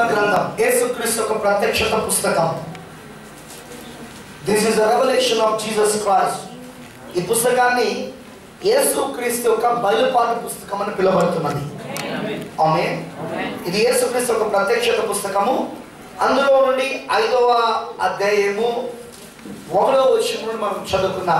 గ్రంథం యేసుక్రీస్తు యొక్క ప్రత్యక్షత పుస్తకం this is the revolution of Jesus Christ ఈ పుస్తకాన్ని యేసుక్రీస్తు యొక్క బయలుపాటు పుస్తకం అని పిలువబడుతున్నది ఆమె ఇది యేసుక్రీస్తు యొక్క ప్రత్యక్షత పుస్తకము అందులో నుండి ఐదవ అధ్యాయము ఒకటో వచ్చిన నుండి మనం చదువుకున్నాం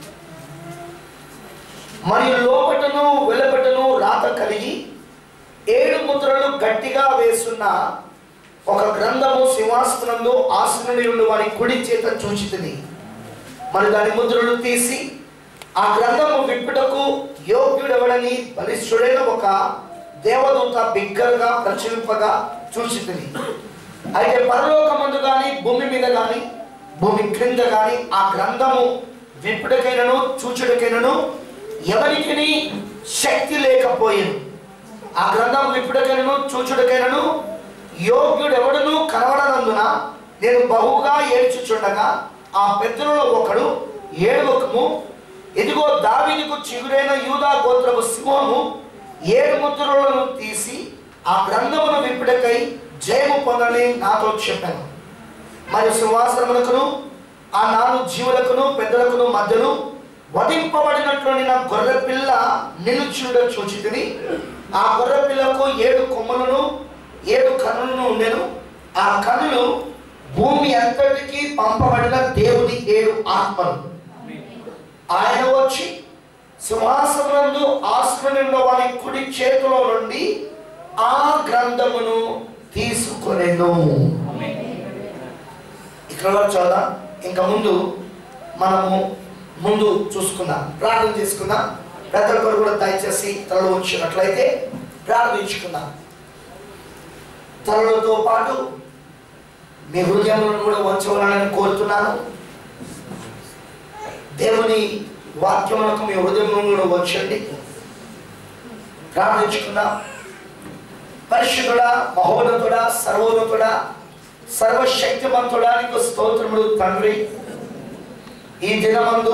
మరియు లోపటను వెలుపటను రాత కలిగి ఏడు ముద్రలు గట్టిగా వేసున్న ఒక గ్రంథము సింహాసనంలో ఆసనుడి నుండి వారి కుడి చేత చూచితిని మరి దాని ముద్రలు తీసి ఆ గ్రంథము విప్పుటకు యోగ్యుడెవడని బలిష్ఠుడైన ఒక దేవదూత బిగ్గరగా ప్రచురింపగా చూచితిని అయితే పరలోకమందు కానీ భూమి మీద కానీ భూమి క్రింద కానీ ఆ గ్రంథము విప్పుడకైనను చూచుడికైనను ఎవరికి శక్తి లేకపోయేను ఆ గ్రంథం విప్పుడకైనను చూచుడికైనను యోగ్యుడెవడను కనబడనందున నేను బహుగా ఏడ్చుచుండగా ఆ పెద్దలలో ఒకడు ఏడువకము ఇదిగో దావీదుకు చిగురైన యూదా గోత్రపు సింహము ఏడు ముద్రలను తీసి ఆ గ్రంథమును విప్పుడకై జయము పొందని నాతో చెప్పాను మరియు సింహాసనములకును ఆ నాలుగు జీవులకును పెద్దలకును మధ్యను వధింపబడినట్లు నా గొర్రె పిల్ల నిలుచుండ చూచితిని ఆ గొర్రె పిల్లకు ఏడు కొమ్మలను ఏడు కన్నులను ఉండెను ఆ కన్నులు భూమి అంతటికి పంపబడిన దేవుని ఏడు ఆత్మలు ఆయన వచ్చి సింహాసనందు ఆశ్రమంలో వారి కుడి చేతిలో నుండి ఆ గ్రంథమును తీసుకొనెను ఇక్కడ వరకు చూద్దాం ఇంకా ముందు మనము ముందు చూసుకుందాం ప్రార్థన చేసుకుందాం పెద్దల కొరకు కూడా దయచేసి తలలో ఉంచినట్లయితే ప్రార్థించుకుందాం తలలతో పాటు మీ హృదయములను కూడా వంచవాలని కోరుతున్నాను దేవుని వాక్యములకు మీ హృదయములను కూడా వంచండి ప్రార్థించుకుందాం పరిశుద్ధుడా మహోన్నతుడా సర్వోన్నతుడా సర్వశక్తిమంతుడా నీకు స్తోత్రములు తండ్రి ఈ దినమందు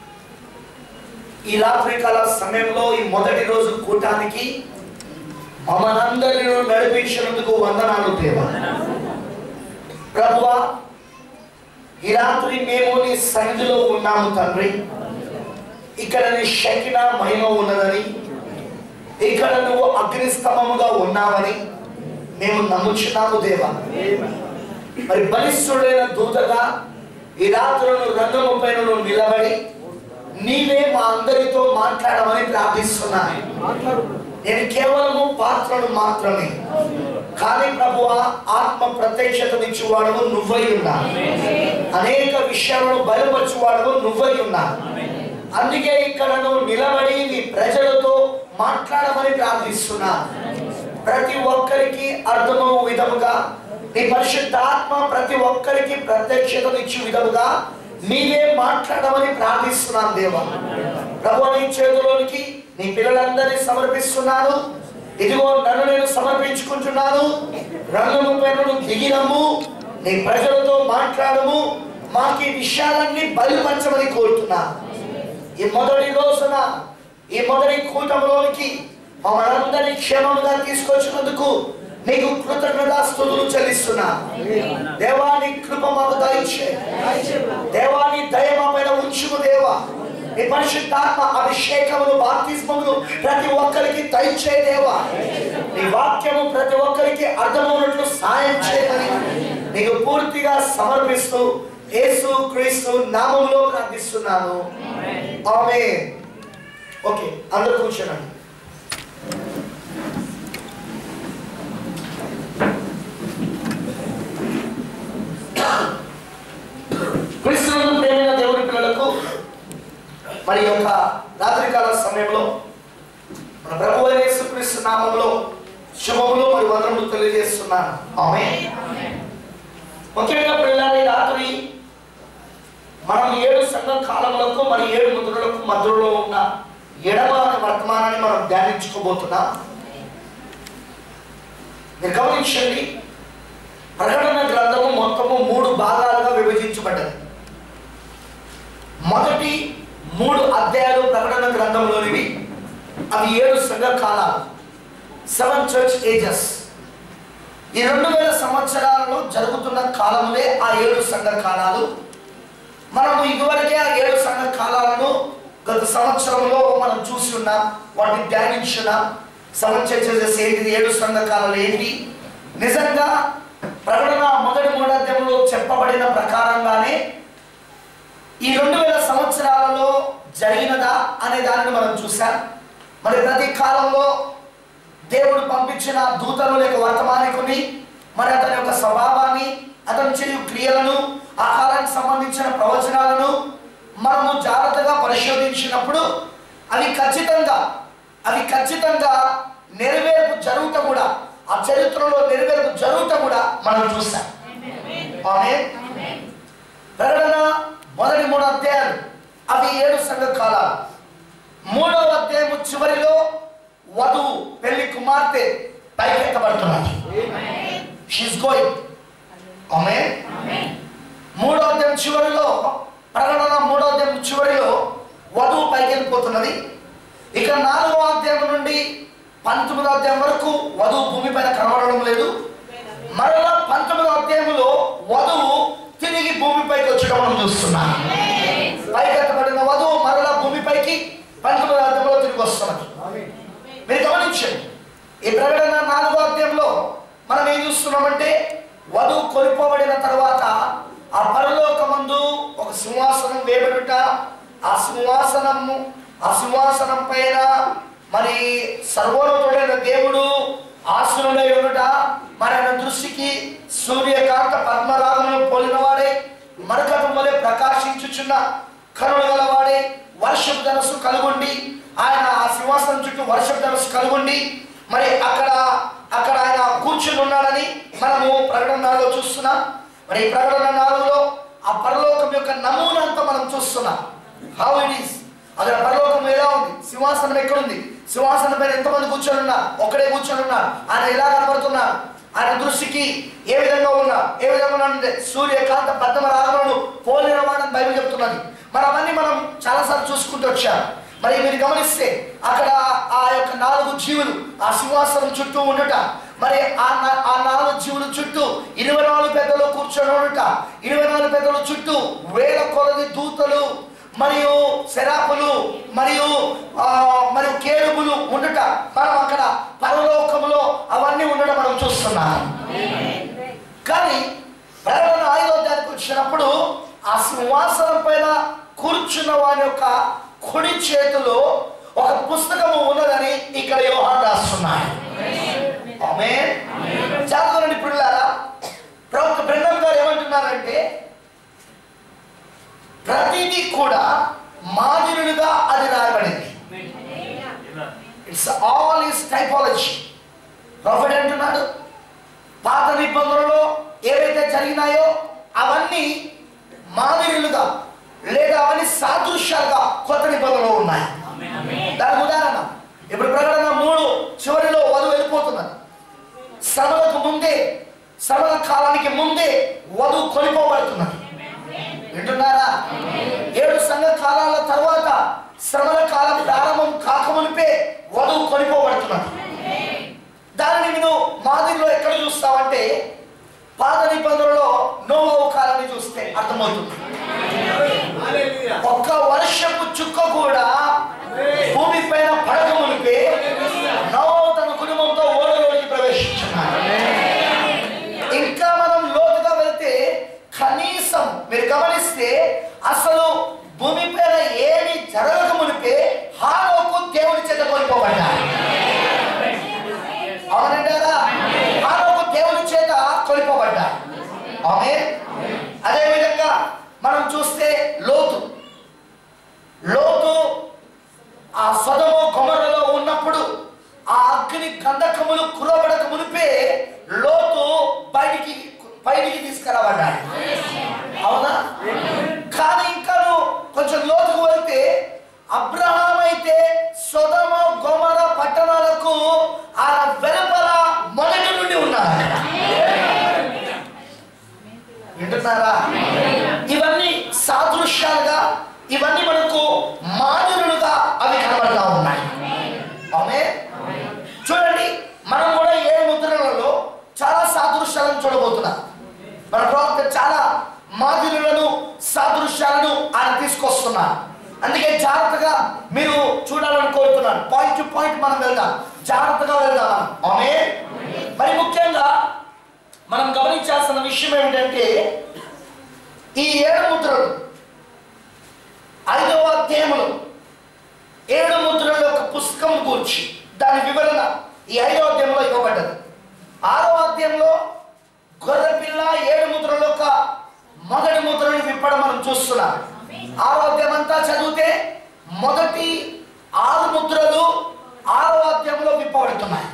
ఈ రాత్రికాల సమయంలో ఈ మొదటి రోజు కూటానికి మమ్మల్ందరినీ నడిపించినందుకు వందనాలు దేవ ప్రభువా ఈ రాత్రి మేము నీ సన్నిధిలో ఉన్నాము తండ్రి ఇక్కడ నీ శకిన మహిమ ఉన్నదని ఇక్కడ నువ్వు అగ్నిస్తంభముగా ఉన్నావని మేము నమ్ముచున్నాము దేవా మరి బలిష్ఠుడైన దూతగా ఈ రాత్రులను రంగము పైన నువ్వు నిలబడి నీవే మా అందరితో మాట్లాడమని ప్రార్థిస్తున్నాను నేను కేవలము పాత్రను మాత్రమే కానీ ప్రభు ఆత్మ ప్రత్యక్షతనిచ్చువాడము నువ్వై ఉన్నా అనేక విషయాలను బయలుపరచువాడము నువ్వై ఉన్నా అందుకే ఇక్కడ నువ్వు నిలబడి నీ ప్రజలతో మాట్లాడమని ప్రార్థిస్తున్నా ప్రతి ఒక్కరికి అర్థమవు విధముగా నీ పరిశుద్ధాత్మ ప్రతి ఒక్కరికి ప్రత్యక్షతనిచ్చు విధముగా నీవే మాట్లాడమని ప్రార్థిస్తున్నాను దేవా ప్రభు నీ చేతిలోనికి నీ పిల్లలందరినీ సమర్పిస్తున్నాను ఇదిగో నన్ను నేను సమర్పించుకుంటున్నాను రంగము పైన నువ్వు దిగినము నీ ప్రజలతో మాట్లాడము మాకు ఈ విషయాలన్నీ బయలుపరచమని కోరుతున్నా ఈ మొదటి రోజున ఈ మొదటి కూటమిలోనికి మమ్మల్ని క్షేమంగా తీసుకొచ్చినందుకు నీకు కృతజ్ఞతాస్తుతులు చెల్లిస్తున్నా దేవాని కృప మాకు దయచే దేవాని దయ మా పైన ఉంచుము దేవా నీ పరిశుద్ధాత్మ అభిషేకమును బాప్తిస్మమును ప్రతి ఒక్కరికి దయచే దేవా నీ వాక్యము ప్రతి ఒక్కరికి అర్థమవునట్లు సాయం చేయమని నీకు పూర్తిగా సమర్పిస్తూ యేసు క్రీస్తు నామంలో ప్రార్థిస్తున్నాను ఆమె ఓకే అందరూ కూర్చోనండి క్రీస్తునందు ప్రేమైన దేవుని పిల్లలకు మరి యొక్క రాత్రికాల సమయంలో మన ప్రభు అయిన యేసుక్రీస్తు నామంలో శుభములు మరి వందనములు తెలియజేస్తున్నాను ఆమె ముఖ్యంగా పిల్లలు రాత్రి మనం ఏడు సంఘం కాలములకు మరి ఏడు ముద్రలకు మధ్యలో ఉన్న ఎడమ అనే వర్తమానాన్ని మనం ధ్యానించుకోబోతున్నాం మీరు గమనించండి ప్రకటన గ్రంథము మొత్తము మూడు భాగాలుగా విభజించబడ్డది మొదటి మూడు అధ్యాయాలు ప్రకటన గ్రంథంలోనివి అవి ఏడు సంఘ కాలాలు సెవెన్ చర్చ్ ఏజెస్ ఈ రెండు వేల సంవత్సరాలలో జరుగుతున్న కాలములే ఆ ఏడు సంఘ కాలాలు మనము ఇదివరకే ఆ ఏడు సంఘ కాలాలను గత సంవత్సరంలో మనం చూసి ఉన్నాం వాటిని ధ్యానించున్నాం సంవత్సరం చేసేసి ఏంటిది ఏడు సంఘ కాలాలు ఏంటి నిజంగా ప్రకటన మొదటి మూడాధ్యాయంలో చెప్పబడిన ప్రకారంగానే ఈ రెండు వేల సంవత్సరాలలో జరిగినదా అనే దానిని మనం చూసాం మరి ప్రతి కాలంలో దేవుడు పంపించిన దూతలు లేక వర్తమానికుని మరి అతని యొక్క స్వభావాన్ని అతను చేయు క్రియలను ఆ కాలానికి సంబంధించిన ప్రవచనాలను మనము జాగ్రత్తగా పరిశోధించినప్పుడు అవి ఖచ్చితంగా అవి ఖచ్చితంగా నెరవేర్పు జరుగుట కూడా ఆ చరిత్రలో నెరవేర్పు జరుగుట కూడా మనం చూసాం ఆమె ప్రకటన మొదటి మూడు అధ్యాయాలు అవి ఏడు సంఘ కాలాలు మూడవ అధ్యాయము చివరిలో వధువు పెళ్లి కుమార్తె పైకెత్తబడుతున్నది షీస్ గోయింగ్ ఆమె మూడో అధ్యాయం చివరిలో ప్రకటన మూడో అధ్యాయం చివరిలో వధువు పైకి వెళ్ళిపోతున్నది ఇక నాలుగో అధ్యాయం నుండి పంతొమ్మిదో అధ్యాయం వరకు వధువు భూమిపైన కనబడడం లేదు మరలా పంతొమ్మిదో అధ్యాయంలో వధువు తిరిగి భూమిపైకి వచ్చడం మనం చూస్తున్నాం పైకెత్తబడిన వధువు మరలా భూమిపైకి పంతొమ్మిదో అధ్యాయంలో తిరిగి వస్తున్నది మీరు గమనించండి ఈ ప్రకటన నాలుగో అధ్యాయంలో మనం ఏం చూస్తున్నామంటే వధువు కొనిపోబడిన తర్వాత ఆ పరలోకమందు ఒక సింహాసనం వేయబడుట ఆ సింహాసనము ఆ సింహాసనం పైన మరి సర్వోన్నతుడైన దేవుడు ఆసునుడై ఉండుట మరి ఆయన దృష్టికి సూర్యకాంత పద్మరాగమును పోలినవాడే మరకటం వలె ప్రకాశించుచున్న కరుణ గలవాడే వర్షపు ధనస్సు కలుగుండి ఆయన ఆ సింహాసనం చుట్టూ వర్షపు ధనస్సు కలుగుండి మరి అక్కడ అక్కడ ఆయన కూర్చుని ఉన్నాడని మనము ప్రకటన నాలుగులో చూస్తున్నాం మరి ఈ ప్రకటన నాలుగులో ఆ పరలోకం యొక్క నమూనా అంతా మనం చూస్తున్నాం హౌ ఇట్ ఈస్ అక్కడ పరలోకం ఎలా ఉంది సింహాసనం ఎక్కడుంది సింహాసనం పైన ఎంతమంది కూర్చొని ఉన్నారు ఒక్కడే కూర్చొని ఉన్నారు ఆయన ఎలా కనబడుతున్నారు ఆయన దృష్టికి ఏ విధంగా ఉన్నా ఏ విధంగా ఉన్నాడంటే సూర్యకాంత పద్మ రాగములను పోలిన వాడని బైబిల్ చెప్తున్నది మరి అవన్నీ మనం చాలాసార్లు చూసుకుంటూ వచ్చాం మరి మీరు గమనిస్తే అక్కడ ఆ యొక్క నాలుగు జీవులు ఆ సింహాసనం చుట్టూ ఉండుట మరి ఆ నా- ఆ నాలుగు జీవుల చుట్టూ ఇరవై నాలుగు పెద్దలు కూర్చొని ఉండుట ఇరవై నాలుగు పెద్దల చుట్టూ వేల కొలది దూతలు మరియు శరాపులు మరియు ఆ, మరియు కేడుబులు ఉండుట మనం అక్కడ పరలోకములో అవన్నీ ఉండడం మనం చూస్తున్నాం కానీ ప్రకటన ఐదో అధ్యాయానికి వచ్చినప్పుడు ఆ సింహాసనం పైన కూర్చున్న వారి యొక్క కుడి చేతిలో ఒక పుస్తకము ఉన్నదని ఇక్కడ యోహాన్ రాస్తున్నాడు ఆమె జాగ్రత్త ఇప్పుడు ప్రవక్త బ్రహ్మం గారు ఏమంటున్నారంటే ప్రతిదీ కూడా మాదిరులుగా అది రాయబడింది it's all is typology prophet అంటున్నాడు పాత నిబంధనలో ఏవైతే జరిగినాయో అవన్నీ మాదిరిలుగా లేదా అవన్నీ సాదృశ్యాలుగా కొత్త నిబంధనలో ఉన్నాయి దానికి ఉదాహరణ ఇప్పుడు ప్రకటన మూడు చివరిలో వధువు వెళ్ళిపోతున్నది శ్రమలకు ముందే శ్రమల కాలానికి ముందే వధువు కొనిపోబడుతున్నది వింటున్నారా ఏడు సంఘ కాలాల తర్వాత శ్రమల కాలం ప్రారంభం కాకమునిపే వధువు కొనిపోబడుతున్నది దానిని నేను మాదిరిలో ఎక్కడ చూస్తామంటే పాత నిబంధనలో నోవో కాలాన్ని చూస్తే అర్థమవుతుంది ఒక్క వర్షపు చుక్క కూడా భూమి పైన పడక మునిపే నోవో తన కుటుంబంతో ఓడలోకి ప్రవేశించున్నాడు ఇంకా మనం లోతుగా వెళ్తే కనీసం మీరు గమనిస్తే అసలు భూమి పైన ఏమి జరగక మునిపే హాలోకు దేవుని చేత కొనిపోబడ్డాడు అవునంటారా హాలోకు దేవుని చేత కొనిపోబడ్డాడు ఆమె అదే విధంగా మనం చూస్తే లోతు లోతు ఆ సొదము కొమరలో ఉన్నప్పుడు పాయింట్ టు పాయింట్ మనం వెళ్దాం జాగ్రత్తగా వెళ్దాం ఆమె మరి ముఖ్యంగా మనం గమనించాల్సిన విషయం ఏమిటంటే ఈ ఏడు ముద్రలు ఐదవ అధ్యాయములు ఏడు ముద్రల యొక్క పుస్తకం గూర్చి దాని వివరణ ఈ ఐదవ అధ్యాయంలో ఇవ్వబడ్డది ఆరవ అధ్యాయంలో గొర్రెపిల్ల ఏడు ముద్రల యొక్క మొదటి ముద్రను విప్పడం మనం చూస్తున్నాం ఆరో అధ్యాయం అంతా చదివితే మొదటి ఆరు ముద్రలు ఆరో అధ్యాయంలో విప్పబడుతున్నాయి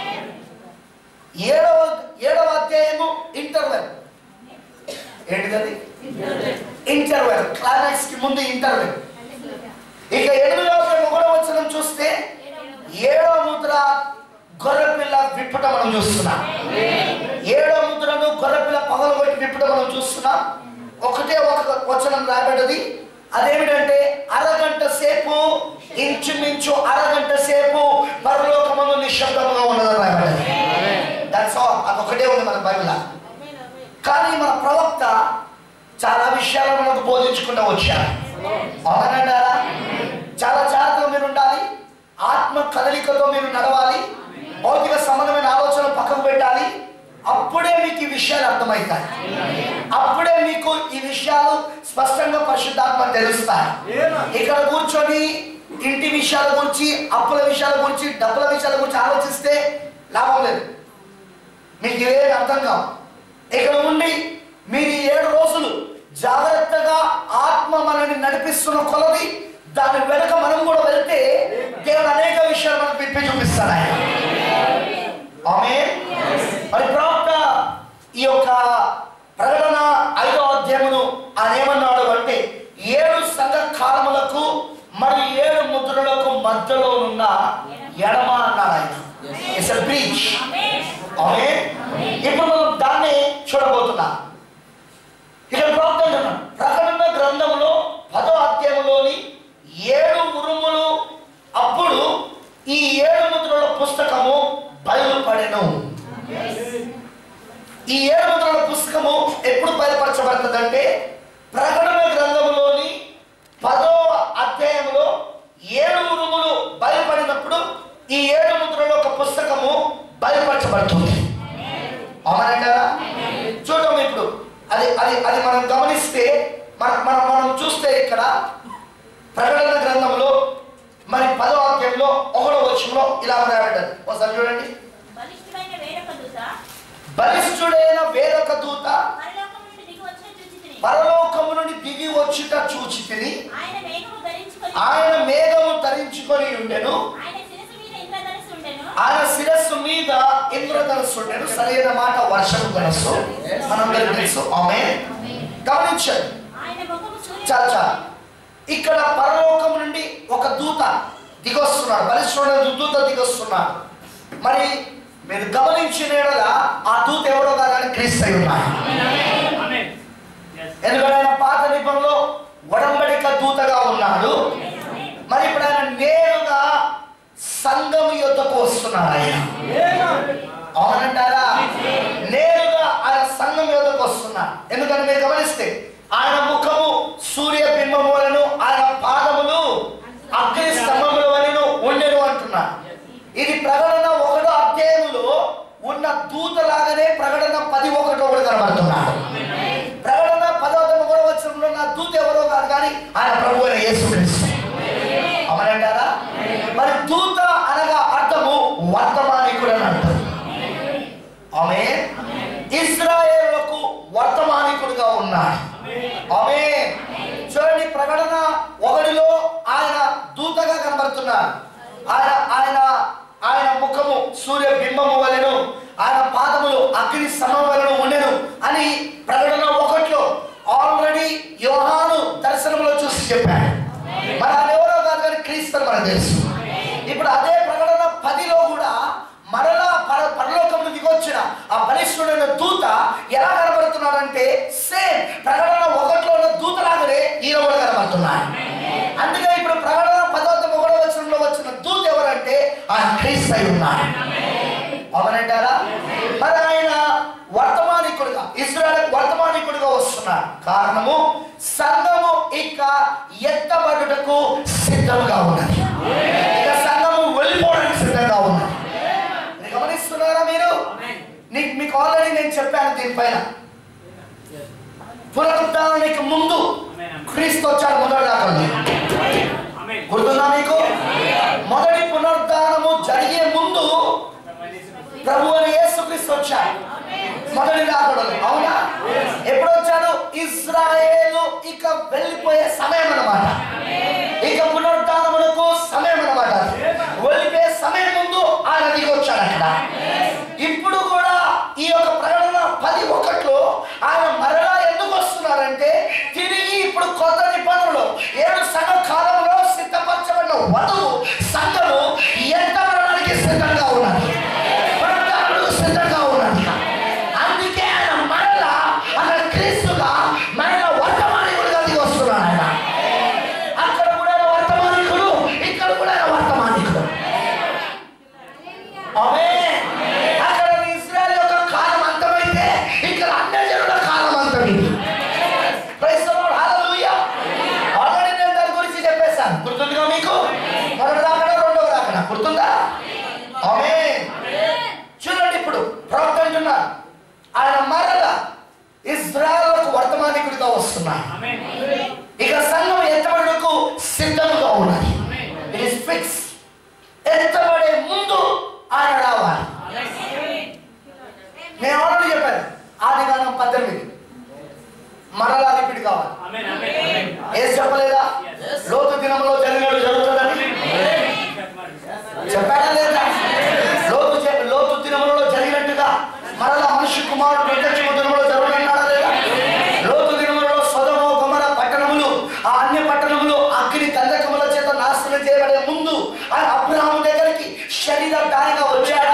ఏడవ ఏడవ అధ్యాయము ఇంటర్వెల్ ఏంటిది ఇంటర్వెల్ క్లైమాక్స్ కి ముందు ఇంటర్వెల్ ఇక ఎనిమిదవ అధ్యాయం ఒకటో వచనం చూస్తే ఏడవ ముద్ర గొర్రెపిల్ల విప్పటం మనం చూస్తున్నాం ఏడవ ముద్రను గొర్రెపిల్ల పగలగొట్టి విప్పటం మనం చూస్తున్నాం ఒకటే ఒక వచనం రాబడ్డది అదేమిటంటే అరగంట సేపు ఇంచుమించు అరగంట సేపు పరలోకమును నిశ్శబ్దముగా ఉన్నదని రాబడ్డది దట్స్ ఆల్ అదొకటే ఉంది మన బైబిల్ కానీ మన ప్రవక్త చాలా విషయాలను మనకు బోధించుకుంటూ వచ్చారు అవునంటారా చాలా జాగ్రత్తగా మీరు ఉండాలి ఆత్మ కదలికతో మీరు నడవాలి భౌతిక సంబంధమైన ఆలోచన పక్కకు పెట్టాలి అప్పుడే మీకు ఈ విషయాలు అర్థమవుతాయి అప్పుడే మీకు ఈ విషయాలు స్పష్టంగా పరిశుద్ధాత్మ తెలుస్తాయి ఇక్కడ కూర్చొని ఇంటి విషయాల గురించి అప్పుల విషయాల గురించి డబ్బుల విషయాల గురించి ఆలోచిస్తే లాభం లేదు మీకు ఇవేమి అర్థం కావు ఇక్కడ ఉండి మీరు ఈ ఏడు రోజులు జాగ్రత్తగా ఆత్మ మనల్ని నడిపిస్తున్న కొలది దాని వెనుక మనం కూడా వెళ్తే దేవుడు అనేక విషయాలు మనకు విప్పి చూపిస్తాడు ఆయన ఆమె మరి ప్రవక్త ఈ యొక్క ప్రకటన ఐదో అధ్యాయమును ఆయన ఏమన్నాడు అంటే ఏడు సంఘ కాలములకు మరి ఏడు ముద్రలకు మధ్యలో ఉన్న ఎడమ అన్నాడు ఆయన ఇట్స్ బ్రీచ్ ఆమె ఇప్పుడు మనం దాన్ని చూడబోతున్నాం ఇక్కడ ప్రవక్త అంటున్నాడు ప్రకటన గ్రంథంలో పదో అధ్యాయంలోని ఏడు ఉరుములు అప్పుడు ఈ ఏడు ముద్రల పుస్తకము బయలుపడెను ఈ ఏడు ముద్రల పుస్తకము ఎప్పుడు బయలుపరచబడుతుందంటే ప్రకటన గ్రంథంలోని పదో అధ్యాయంలో ఏడు ఉరుములు బయలుపడినప్పుడు ఈ ఏడు ముద్రల యొక్క పుస్తకము బయలుపరచబడుతుంది అవునంటారా చూద్దాం ఇప్పుడు అది అది అది మనం గమనిస్తే మనం మనం మనం చూస్తే ఇక్కడ ప్రకటన గ్రంథంలో మరి పదో అధ్యాయంలో ఒకటో వచ్చంలో ఇలా రాయబడ్డది ఒకసారి చూడండి బలిష్ఠుడైన వేరొక దూత బలిష్ఠుడైన వేరొక దూత పరలోకము నుండి దిగి వచ్చిన చూచితిని. పరలోకము నుండి దిగి వచ్చుట చూచి తిని ఆయన మేఘము ధరించుకొని ఆయన మేఘము ధరించుకొని ఉండెను ఆయన శిరస్సు మీద ఇంద్రధనుస్సు ఉండెను ఆయన శిరస్సు మీద ఇంద్రధనస్సు ఉండెను సరైన మాట వర్షం ధనస్సు మనందరికీ తెలుసు ఆమె గమనించండి ఆయన ముఖము సూర్యుని చాలా చాలా ఇక్కడ పరలోకం నుండి ఒక దూత దిగొస్తున్నాడు బలిష్ఠుడైన దూత దిగొస్తున్నాడు మరి మీరు గమనించిన యెడల ఆ దూత ఎవరో కాదని క్రీస్తు అయి ఉన్నాడు ఎందుకంటే ఆయన పాత నిబంధనలో ఒడంబడిక దూతగా ఉన్నాడు మరి ఇప్పుడు ఆయన నేరుగా సంఘం యొద్దకు వస్తున్నాడు ఆయన అవునంటారా నేరుగా ఆయన సంఘం యొద్దకు వస్తున్నాడు ఎందుకంటే మీరు గమనిస్తే ఆయన ముఖము సూర్య బింబము వలెను ఆయన పాదములు అగ్ని స్తంభముల వలెను ఉండెను అంటున్నాడు ఇది ప్రకటన ఒకటో అధ్యాయములో ఉన్న దూతలాగానే ప్రకటన పది ఒకటో కూడా కనబడుతున్నాడు ప్రకటన పదవతమ కూడా వచ్చిన నా దూత ఎవరో కాదు కానీ ఆయన ప్రభు అయిన యేసుక్రీస్తు అవునంటారా మరి దూత అనగా అర్థము వర్తమానికుడు అని అర్థం ఆమె ఇస్రాయేలులకు వర్తమానికుడుగా ఉన్నాడు ఆమె చూడండి ప్రకటన ఒకటిలో ఆయన దూతగా కనబడుతున్నాడు ఆయన ఆయన ఆయన ముఖము సూర్య బింబము వలెను ఆయన పాదములు అగ్ని సమం వలెను ఉండెను అని ప్రకటన ఒకటిలో ఆల్రెడీ యోహాను దర్శనంలో చూసి చెప్పాడు మరి ఆయన ఎవరో కాదు కానీ క్రీస్తు మనకు తెలుసు ఇప్పుడు అదే ప్రకటన పదిలో కూడా మరలా పర పరలోకం దిగొచ్చిన ఆ బలిష్ఠుడైన దూత ఎలా కనబడుతున్నాడంటే సేమ్ ప్రకటన ఒకటిలో ఉన్న దూతలాగానే ఈయన కూడా కనబడుతున్నాడు అందుకే ఇప్పుడు ప్రకటన పదవతం ఒకటో వచనంలో వచ్చిన దూత ఎవరంటే ఆయన క్రీస్తు అయి ఉన్నాడు అవునంటారా మరి ఆయన వర్తమానికుడుగా ఇస్రాయల్ వర్తమానికుడుగా వస్తున్నాడు కారణము సంఘము ఇక ఎత్తబడుటకు సిద్ధముగా ఉన్నది ఇక సంఘము వెళ్ళి దీనిపైన పునరుద్ధానానికి ముందు క్రీస్తు వచ్చాడు మొదటి రాకండి గుర్తుందా మీకు మొదటి పునరుద్ధానము జరిగే ముందు ప్రభు అని యేసుక్రీస్తు వచ్చాడు మొదటి రాకడలు అవునా ఎప్పుడు వచ్చాడు ఇజ్రాయేలు ఇక వెళ్ళిపోయే సమయం అన్నమాట ఇక పునరుద్ధానములకు సమయం అన్నమాట వెళ్ళిపోయే సమయం ముందు ఆయన దిగి వచ్చాడు అక్కడ ఇప్పుడు కూడా ఈ యొక్క ప్రకటన పది ఒకట్లో ఆయన మరలా ఎందుకు వస్తున్నారంటే తిరిగి ఇప్పుడు కొత్త నిబంధనలు ఏడు సంఘ కాలంలో సిద్ధపరచబడిన వధువు సంఘము ఎంత మరణానికి సిద్ధంగా ఉన్నది పునరుద్ధానములకు సిద్ధంగా ఉన్నది అందుకే ఆయన మరలా ఆయన క్రీస్తుగా మరల వర్తమానికుడుగా దిగి వస్తున్నాడు ఆయన అక్కడ కూడా ఆయన వర్తమానికుడు ఇక్కడ కూడా ఆయన వర్తమానికుడు ఆమేన్. అక్కడ ఇస్రాయల్ యొక్క కాలం అంతమైతే ఇక్కడ అన్యజనుల కాలం అంతమైంది Praise the Lord. Hallelujah. Already నేను దాని గురించి చెప్పేశాను గుర్తుందిగా మీకు మొదటి రాకడ రెండవ రాకడ గుర్తుందా ఆమేన్. చూడండి ఇప్పుడు ప్రవక్త అంటున్నారు ఆయన మరల ఇజ్రాయల్కు వర్తమానికుడిగా వస్తున్నారు ఇక సంఘం ఎత్తబడుటకు సిద్ధంగా ఉన్నది ఇట్ ఇస్ ఫిక్స్ ఎత్తబడే ముందు ఆయన రావాలి నేను ఆల్రెడీ చెప్పాను ఆది కాలం పద్దెనిమిది మరలా రిపీట్ కావాలి ఏం చెప్పలేదా లోతు దినంలో జరిగినట్టు జరుగుతుందని చెప్పాడా లేదా లోతు చెప్ప లోతు దినములలో జరిగినట్టుగా మరలా మనిషి కుమారుడు ప్రత్యక్ష దినములో జరుగుతున్నాడా లేదా లోతు దినములలో సొదము గొమర పట్టణములు ఆ అన్య పట్టణములు అగ్ని కందకముల చేత నాశనం చేయబడే ముందు ఆయన అబ్రహాము దగ్గరికి శరీర దానిగా వచ్చాడా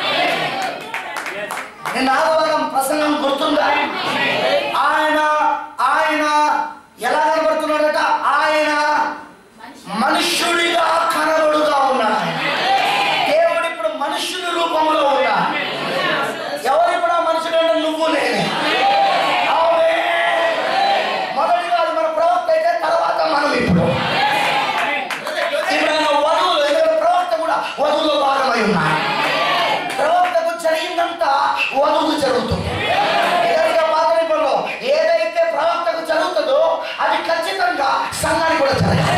నిన్న ఆదివారం ప్రసంగం గుర్తుందా ఆయన ఆయన ఎలా కనబడుతున్నాడట ఆయన మనుష్యుడిగా కనబడుగా ఉన్నాడు ఆయన. దేవుడు ఇప్పుడు మనుష్యుని రూపంలో ఉన్నాడు ఎవరు ఇప్పుడు ఆ మనుషుడు అంటే నువ్వు నేనే ఆమేన్. మొదటిగా అది మన ప్రవక్త అయితే తర్వాత మనం ఇప్పుడు ఇప్పుడు ఆయన వధువులు ఎందుకంటే ప్రవక్త కూడా వధువులో భాగమై ఉన్నాడు ప్రవక్తకు జరిగిందంతా వధువుకు జరుగుతుంది ఇక పాత నిబంధనలో ఏదైతే ప్రవక్తకు జరుగుతుందో అది ఖచ్చితంగా సంఘానికి కూడా జరగాలి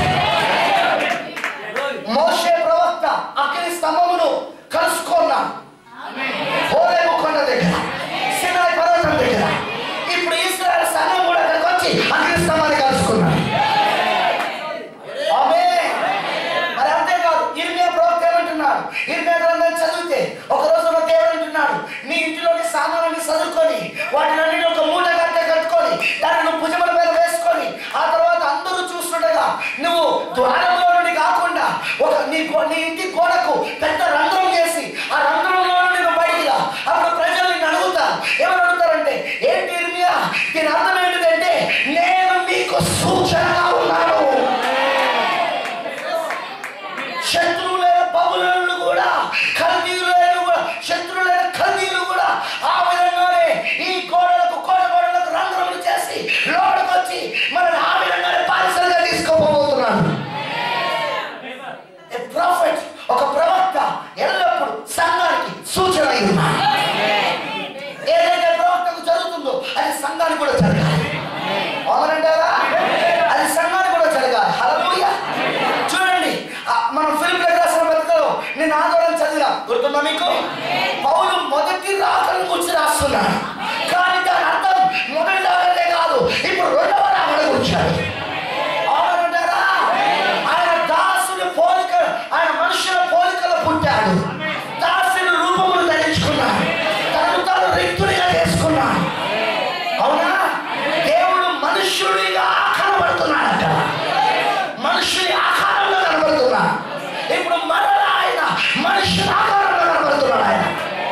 మోషే ప్రవక్త అగ్ని స్తంభమును కలుసుకున్నాడు హోరేబు కొండ దగ్గర సినాయి పర్వతం దగ్గర ఇప్పుడు ఇస్రాయల్ సంఘం కూడా అక్కడికి వచ్చి అగ్ని స్తంభాన్ని కలుసుకున్నాడు ఆమేన్. మరి అంతేకాదు ఇర్మియా ప్రవక్త ఏమంటున్నాడు ఇర్మియా గ్రంథం చదివితే ఒక రోజు ఒక దేవుడు అంటున్నాడు నీ ఇంటిలోని సామాన్ని చదువుకొని వాటిలన్నిటి ఒక మూట కట్టే కట్టుకొని దాన్ని నువ్వు భుజముల మీద వేసుకొని ఆ తర్వాత అందరూ చూస్తుండగా నువ్వు ద్వారంలో నుండి కాకుండా ఒక నీ గో- నీ ఇంటి గోడకు పెద్ద రంధ్రం చేసి ఆ రంధ్రంలో నుండి నువ్వు బయటికి రా అప్పుడు ప్రజలు నిన్ను అడుగుతారు ఏమని అడుగుతారంటే ఏంటి ఇర్మియా దీని అర్థం ఏంటిదంటే నేను మీకు సూచనగా ఉన్నాను శత్రువులైన బబులను కూడా కల్దీయులైన కూడా శత్రువులైన కల్దీయులు కూడా ఆ విధంగానే ఈ గోడలకు కోట గోడలకు రంధ్రములు చేసి లోపలికి వచ్చి మనల్ని ఆ విధంగానే పారిసలుగా తీసుకోబోతున్నాడు ప్రాఫిట్ ఒక ప్రవక్త ఎల్లప్పుడూ సంఘానికి సూచన అయి ఉన్నాడు ఏదైతే ప్రవక్తకు జరుగుతుందో అది సంఘానికి కూడా జరగాలి అవునంటారా అది సంఘానికి కూడా జరగాలి హల్లెలూయా చూడండి ఆ మనం ఫిలిం రాసిన పత్రికలో నేను ఆందోళన చదివిన గుర్తుందా మీకు పౌలు మొదటి రాకలను గురించి రాస్తున్నాడు కానీ దాని అర్థం మొదటి రాకలే కాదు ఇప్పుడు రెండవ రాకడ గురించాడు అవునంటారా ఆయన దాసుని పోలిక ఆయన మనుషుల పోలికలో పుట్టాడు దాసుని రూపములు ధరించుకున్నాడు తను తాను రిక్తునిగా చేసుకున్నాడు అవునా దేవుడు మనుష్యుడిగా కనబడుతున్నాడు అక్కడ మనుషుని ఆకారంలో కనబడుతున్నాడు ఇప్పుడు మరలా ఆయన మనుషుని ఆకారంలో కనబడుతున్నాడు ఆయన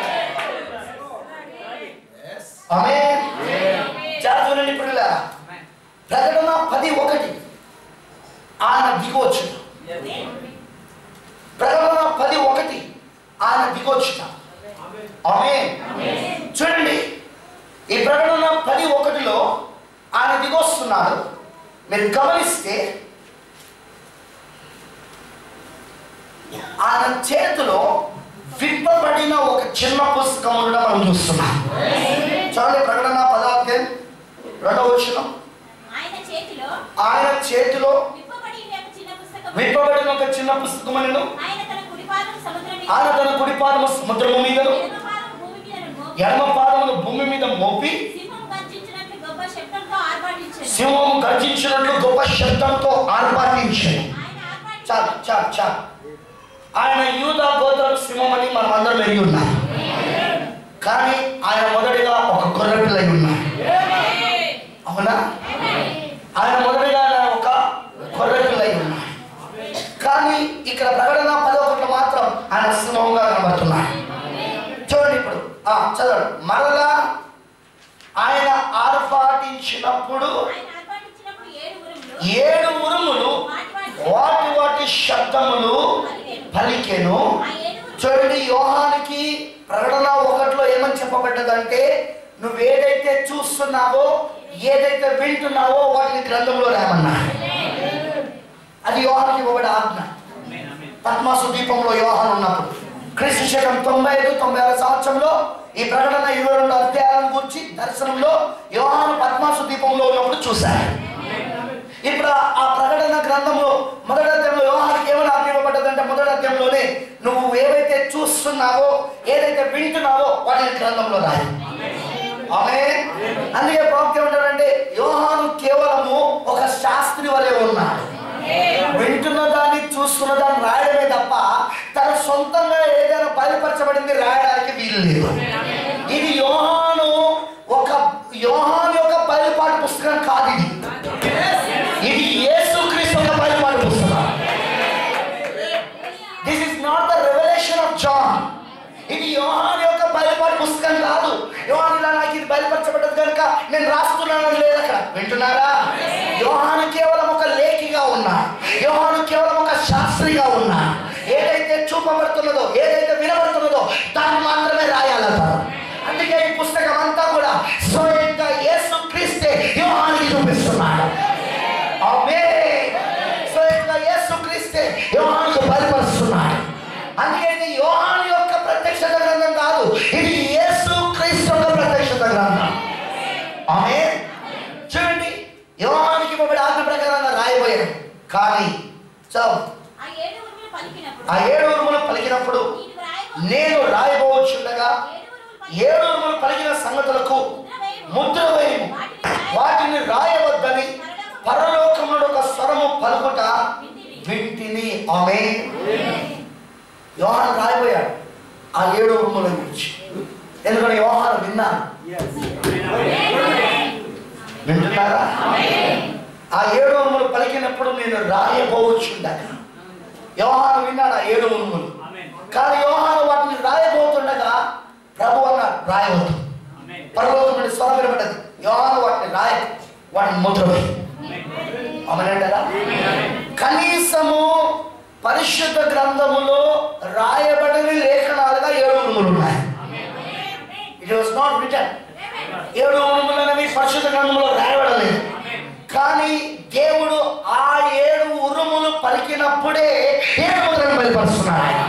ఆమె జాతులని ఇప్పుడు ప్రకటన పది ఒకటి ఆయన దిగొచ్చు ప్రకటన పది ఒకటి ఆయన దిగొచ్చుట ఆమె చూడండి ఈ ప్రకటన పది ఒకటిలో ఆయన దిగొస్తున్నాడు మీరు గమనిస్తే ఆయన చేతిలో విప్పబడిన ఒక చిన్న పుస్తకం ఉండడం మనం చూస్తున్నాం చూడండి ప్రకటన పదార్థం రెండవ వచ్చిన ఆయన చేతిలో ఆయన చేతిలో విప్పబడి ఉన్న ఒక చిన్న పుస్తకం విప్పబడిన ఒక చిన్న పుస్తకం నేను ఆయన తన కుడి పాదం సముద్రం మీద ఆయన తన కుడి పాదము సముద్రము మీదను ఎడమ పాదం భూమి మీద మోపి, ఎడమ పాదమును భూమి మీద మోపి సింహం గర్జించినట్లు గొప్ప శబ్దంతో ఆర్భాటించాడు సింహం గర్జించినట్లు గొప్ప శబ్దంతో ఆర్భాటించాడు ఆయన ఆర్భాటించి చాలు చాలు చాలు ఆయన యూదా గోత్రం సింహం అని మనం అందరం ఎరిగి ఉన్నాం కానీ ఆయన మొదటిగా ఒక గొర్రె పిల్లై ఉన్నాడు అవునా ఆయన మొదటిగా ఆయన ఒక గొర్రె పిల్లై ఉన్నాడు కానీ ఇక్కడ ప్రకటన పదొకటి మాత్రం ఆయన సింహంగా కనబడుతున్నాడు చూడండి ఇప్పుడు ఆ, చదవండి మరలా ఆయన ఆర్భాటించినప్పుడు ఆయన ఆర్భాటించినప్పుడు ఏడు ఉరుములు ఏడు ఉరుములు వాటి వాటి శబ్దములు పలికెను ఆ ఏడు ఉరుములు చూడండి యోహానికి ప్రకటన ఒకటిలో ఏమని చెప్పబడ్డదంటే నువ్వేదైతే చూస్తున్నావో ఏదైతే వింటున్నావో వాటిని గ్రంథంలో రామన్నా అది యోహానికి ఇవ్వబడే ఆజ్ఞ పద్మాసు దీపంలో యోహాన్ ఉన్నప్పుడు క్రీస్తు శకం తొంభై ఐదు తొంభై ఆరు సంవత్సరంలో ఈ ప్రకటన ఇరవై రెండు అధ్యాయాలను గురించి దర్శనంలో యోహాను పద్మాసు దీపంలో ఉన్నప్పుడు చూశారు ఇప్పుడు ఆ- ఆ ప్రకటన గ్రంథంలో మొదటి అధ్యాయంలో యోహానికి ఏమైనా ఆజ్ఞ ఇవ్వబడ్డదంటే మొదటి అధ్యాయంలోనే నువ్వు ఏవైతే చూస్తున్నావో ఏదైతే వింటున్నావో వాటిని గ్రంథంలో రాయి ఆమె అందుకే ప్రవక్త ఏమంటాడంటే యోహాను కేవలము ఒక శాస్త్రి వలె ఉన్నాడు వింటున్న దాన్ని చూస్తున్న దాన్ని రాయడమే తప్ప తన సొంతంగా ఏదైనా బయలుపరచబడింది రాయడానికి వీలు లేదు ఇది యోహాను ఒక యోహాను యొక్క బయలుపాటు పుస్తకం కాదు ఇది ఇది యేసుక్రీస్తు యొక్క బయలుపాటు పుస్తకం this is not the revolution of John ఇది యోహాన్ యొక్క బయలుపాటు పుస్తకం కాదు యోహాన్ ఇలా నాకు ఇది బయలుపరచబడ్డది కనుక నేను రాస్తున్నాను లేదు అక్కడ వింటున్నారా యోహాను కేవలం ఒక లేఖిగా ఉన్నా యోహాను కేవలం ఒక శాస్త్రిగా ఉన్నా ఏదైతే చూపబడుతున్నదో ఏదైతే వినబడుతున్నదో దాన్ని మాత్రమే రాయాలంటారు అందుకే ఈ పుస్తకం అంతా కూడా స్వయంగా యేసు క్రీస్తే యోహానికి చూపిస్తున్నాడు ఆమేన్. స్వయంగా యేసు క్రీస్తే యోహానుకు బయలుపరుస్తున్నాడు అందుకే ఇది యోహాను యొక్క ప్రత్యక్షత గ్రంథం కాదు ఇది యేసు క్రీస్తు యొక్క ప్రత్యక్షత గ్రంథం ఆమె చూడండి యోహానికి ఇవ్వబడి ఆజ్ఞ ప్రకారంగా రాయబోయాడు కానీ చావు ఆ ఏడు ఉరుములు పలికినప్పుడు ఆ ఏడు ఉరుములు పలికినప్పుడు నీవు రాయబో- నేను రాయబోచుండగా ఏడు ఉరుములు పలికి- ఏడు ఉరుములు పలికిన సంగతులకు ముద్ర వేయము. ముద్ర వేయము వాటిని రాయ- వాటిని రాయవద్దని పరలోకముడు ఒక స్వరము పలుకుట వింటిని ఆమె యోహాన్ రాయబోయాడు ఆ ఏడు ఉరుముల గురించి ఎందుకంటే యోహాన్ విన్నాను వింటున్నారా ఆ ఏడు ఉరుములు పలికినప్పుడు నేను రాయబోచుండగా యోహాను విన్నాడు ఆ ఏడు ఉరుములు కానీ యోహాను వాటిని రాయబోతుండగా ప్రభు అన్నాడు రాయవద్దు పరలోకం నుండి స్వరం వినబడ్డది యోహాను వాటిని రాయ వాటిని ముద్ర వేయి. అవునంటారా కనీసము పరిశుద్ధ గ్రంథములో రాయబడని లేఖనాలుగా ఏడు ఉరుములు ఉన్నాయి ఇట్ వాస్ నాట్ రిటర్న్ ఏడు ఉరుములు అనేవి పరిశుద్ధ గ్రంథంలో రాయబడలేదు కానీ దేవుడు ఆ ఏడు ఉరుములు పలికినప్పుడే ఏడు ముద్రను బయలుపరుస్తున్నాడు ఆయన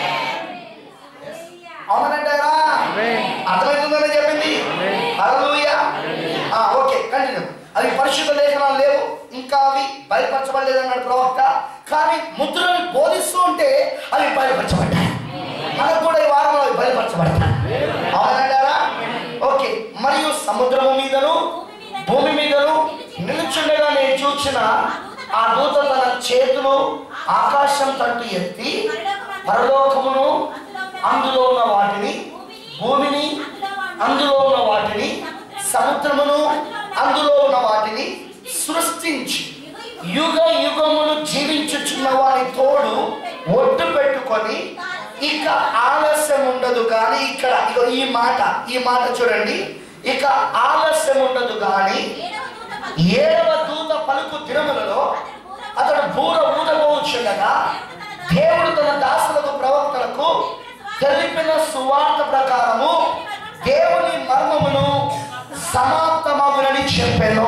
అవునంటారా అర్థమవుతుందని చెప్పింది హల్లెలూయా ఆ ఓకే కంటిన్యూ అవి పరిశుద్ధ లేఖనాలు లేవు ఇంకా అవి బయలుపరచబడలేదు అన్నాడు ప్రవక్త కానీ ముద్రలు బోధిస్తూ ఉంటే అవి బయలుపరచబడ్డాయి మనకు కూడా ఈ వారంలో అవి బయలుపరచబడతాయి అవునంటారా ఓకే మరియు సముద్రము మీదను భూమి మీదను నిలుచుండగా నేను చూచిన ఆ దూత తన చేతులు ఆకాశం తట్టు ఎత్తి పరలోకమును అందులో ఉన్న వాటిని భూమిని అందులో ఉన్న వాటిని సముద్రమును అందులో ఉన్న వాటిని సృష్టించి యుగ యుగములు జీవించుచున్న వారి తోడు ఒట్టు పెట్టుకొని ఇక ఆలస్యం ఉండదు కానీ ఇక్కడ ఇగో ఈ మాట ఈ మాట చూడండి ఇక ఆలస్యం ఉండదు కానీ ఏడవ దూత పలికి- ఏడవ దూత పలుకు దినములలో అతడు బూర ఊదబోచుండగా దేవుడు తన దాసులకు ప్రవక్తలకు తెలిపిన సువార్త ప్రకారము దేవుని మర్మమును సమాప్తమగునని చెప్పాను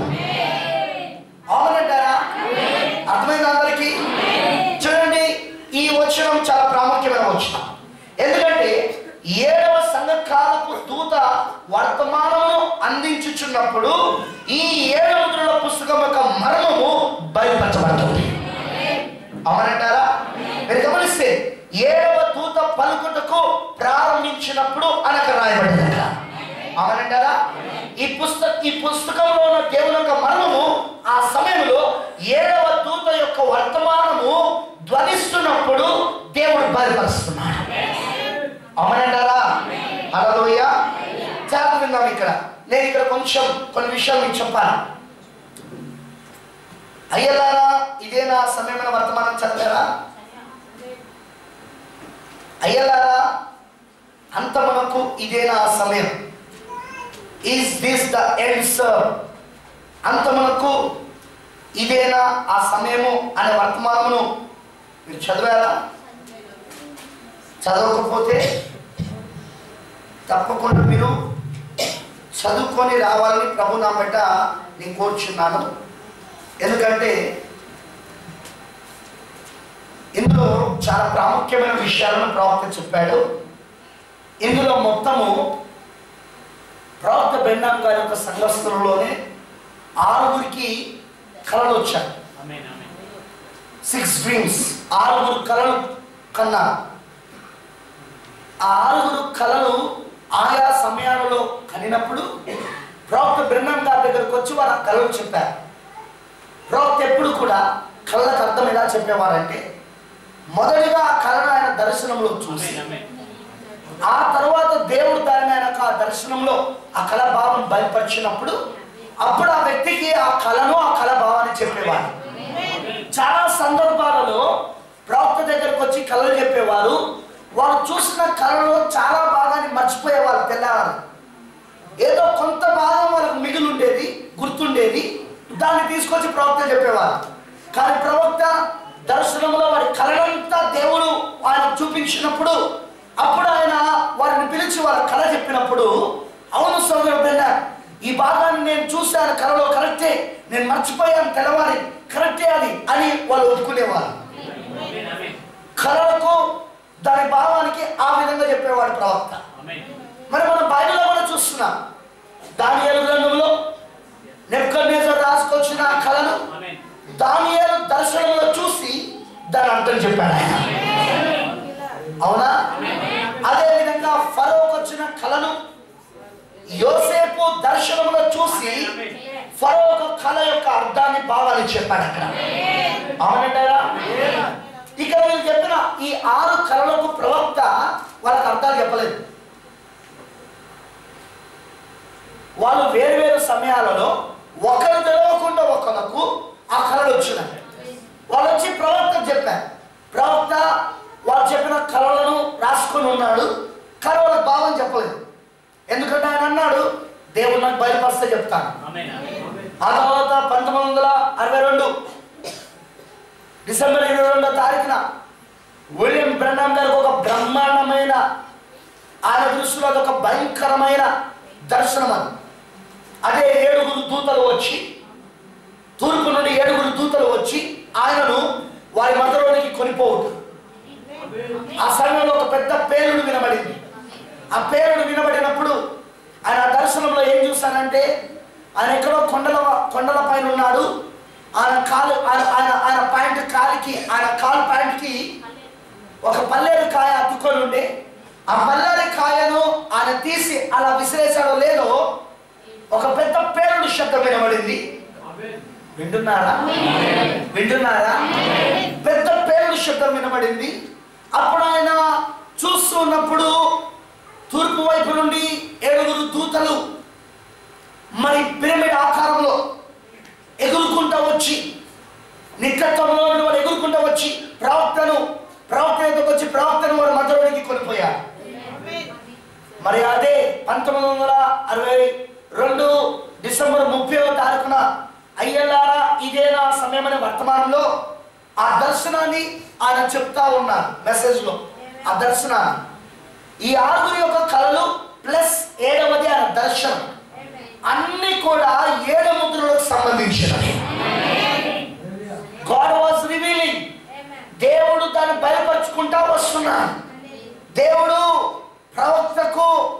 అవునంటారా అర్థమైంది అందరికీ చూడండి ఈ వచనం చాలా ప్రాముఖ్యమైన వచనం ఎందుకంటే ఏడవ సంఘకాలపు దూత వర్తమానమును అందించుచున్నప్పుడు ఈ ఏడు ముద్రల పుస్తకం యొక్క మర్మము బయలుపరచబడుతుంది అవునంటారా మీరు గమనిస్తే ఏడవ దూత పలుకుటకు ప్రారంభించినప్పుడు అనక రాయబడింది అక్కడ అవునంటారా ఈ పుస్తక ఈ పుస్తకంలో ఉన్న దేవుని యొక్క మర్మము ఆ సమయంలో ఏడవ దూత యొక్క వర్తమానము ధ్వనిస్తున్నప్పుడు దేవుడు బయలుపరుస్తున్నాడు అవునంటారా హలోయ జాగ్రత్త విందాం ఇక్కడ నేను ఇక్కడ కొంచెం కొన్ని విషయాలు మీకు చెప్పాలి అయ్యలారా ఇదేనా సమయమైన వర్తమానం చదివారా అయ్యలారా అంతమునకు ఇదేనా ఆ సమయం is this the end sir అంతమునకు ఇదేనా ఆ సమయము అనే వర్తమానమును మీరు చదివారా చదవకపోతే తప్పకుండా మీరు చదువుకొని రావాలని ప్రభు నా బిడ్డ నేను కోరుచున్నాను ఎందుకంటే ఇందులో చాలా ప్రాముఖ్యమైన విషయాలను ప్రవక్త చెప్పాడు ఇందులో మొత్తము ప్రవక్త బెండాం గారి యొక్క సంఘస్థులలోనే ఆరుగురికి కళలు వచ్చాయి సిక్స్ డ్రీమ్స్ ఆరుగురు కళలు కన్నా ఆ ఆరుగురు కళలు ఆయా సమయాలలో కనినప్పుడు ప్రవక్త బ్రహ్మం గారి దగ్గరకు వచ్చి వారు ఆ కళలు చెప్పారు ప్రవక్త ఎప్పుడు కూడా కళ్ళకు అర్థం ఎలా చెప్పేవారంటే మొదటిగా ఆ కళను ఆయన దర్శనంలో చూసి ఆ తర్వాత దేవుడు దాన్ని ఆయనకు ఆ దర్శనంలో ఆ కళ భావం బయలుపరిచినప్పుడు అప్పుడు ఆ వ్యక్తికి ఆ కళను ఆ కళ భావాన్ని చెప్పేవారు చాలా సందర్భాలలో ప్రవక్త దగ్గరకు వచ్చి కళలు చెప్పేవారు వారు చూసిన కళలో చాలా భాగాన్ని మర్చిపోయేవారు తెల్లవారు ఏదో కొంత భాగం వాళ్ళకు మిగిలి ఉండేది గుర్తుండేది దాన్ని తీసుకొచ్చి ప్రవక్త చెప్పేవారు కానీ ప్రవక్త దర్శనంలో వారి కళలంతా దేవుడు ఆయన చూపించినప్పుడు అప్పుడు ఆయన వారిని పిలిచి వాళ్ళ కళ చెప్పినప్పుడు అవును సోదరుడు ఈ భాగాన్ని నేను చూశాను కళలో కరెక్టే నేను మర్చిపోయాను తెలవాలి కరెక్టే అది అని వాళ్ళు ఒప్పుకునేవారు కళలకు దాని భావానికి ఆ విధంగా చెప్పేవాడు ప్రవక్త మరి మనం బైబిల్లో కూడా చూస్తున్నాం దానియేలు గ్రంథంలో నెప్పుకొనేజర్ రాసుకొచ్చిన ఆ కళను దానియేలు దర్శనంలో చూసి దాని అర్థం చెప్పాడు ఆయన అవునా అదే విధంగా ఫరోకి వచ్చిన కళను యోసేపు దర్శనంలో చూసి ఫరో ఒక కళ యొక్క అర్థాన్ని భావాన్ని చెప్పాడు అక్కడ అవునంటారా ఇక్కడ వీళ్ళు చెప్పిన ఈ ఆరు కళలకు ప్రవక్త వాళ్ళకి అర్థాలు చెప్పలేదు వాళ్ళు వేరు వేరు సమయాలలో ఒకరు తెలియకుండా ఒకరికి ఆ కళలు వచ్చినాయి వాళ్ళు వచ్చి ప్రవక్త చెప్పారు ప్రవక్త వాళ్ళు చెప్పిన కళలను రాసుకొని ఉన్నాడు కానీ వాళ్ళకి భావం చెప్పలేదు ఎందుకంటే ఆయన అన్నాడు దేవుడు నాకు బయలుపరిస్తే చెప్తాను ఆ తర్వాత పంతొమ్మిది వందల అరవై రెండు డిసెంబర్ ఇరవై రెండో తారీఖున విలియం బ్రహ్మాం గారికి ఒక బ్రహ్మాండమైన ఆయన దృష్టిలో అది ఒక భయంకరమైన దర్శనం అది అదే ఏడుగురు దూతలు వచ్చి తూర్పు నుండి ఏడుగురు దూతలు వచ్చి ఆయనను వారి మధ్యలోనికి కొనిపోవుట ఆ సమయంలో ఒక పెద్ద పేరుడు వినబడింది ఆ పేరుడు వినబడినప్పుడు ఆయన ఆ దర్శనంలో ఏం చూశానంటే ఆయన ఎక్కడో కొండల కొండల పైన ఉన్నాడు ఆయన కాలు ఆయన ఆయన ఆయన ప్యాంట్ కాలికి ఆయన కాలు ప్యాంట్కి ఒక పల్లేరు కాయ అతుక్కొని ఉండే ఆ పల్లేరు కాయను ఆయన తీసి అలా విసిరేసాడో లేదో ఒక పెద్ద పేరుడు శబ్దం వినబడింది వింటున్నారా వింటున్నారా పెద్ద పేరుడు శబ్దం వినబడింది అప్పుడు ఆయన చూస్తూ ఉన్నప్పుడు తూర్పు వైపు నుండి ఏడుగురు దూతలు మరి పిరమిడ్ ఆకారంలో ఎగురుకుంటూ వచ్చి నిత్యత్వంలో నుండి వారు ఎగురుకుంటూ వచ్చి ప్రవక్తను ప్రవక్త దగ్గరకు వచ్చి ప్రవక్తను వారు మధ్యలోనికి కొనిపోయారు మరి అదే పంతొమ్మిది వందల అరవై రెండు డిసెంబర్ ముప్పై తారీఖున అయ్యలారా ఇదేనా సమయం అనే వర్తమానంలో ఆ దర్శనాన్ని ఆయన చెప్తా ఉన్నారు మెసేజ్ లో ఆ దర్శనాన్ని ఈ ఆరుగురి యొక్క కళలు ప్లస్ ఏడవది ఆయన దర్శనం అన్ని కూడా ఏడు ముద్రలకు సంబంధించినవి గాడ్ వాజ్ రివీలింగ్ దేవుడు దాన్ని బయలుపరుచుకుంటా వస్తున్నాడు దేవుడు ప్రవక్తకు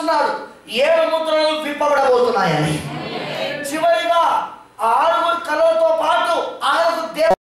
రాస్తున్నాడు ఏడు ముద్రలు విప్పబడబోతున్నాయని చివరిగా ఆ ఆరుగురు కళలతో పాటు ఆరుగురు దేవ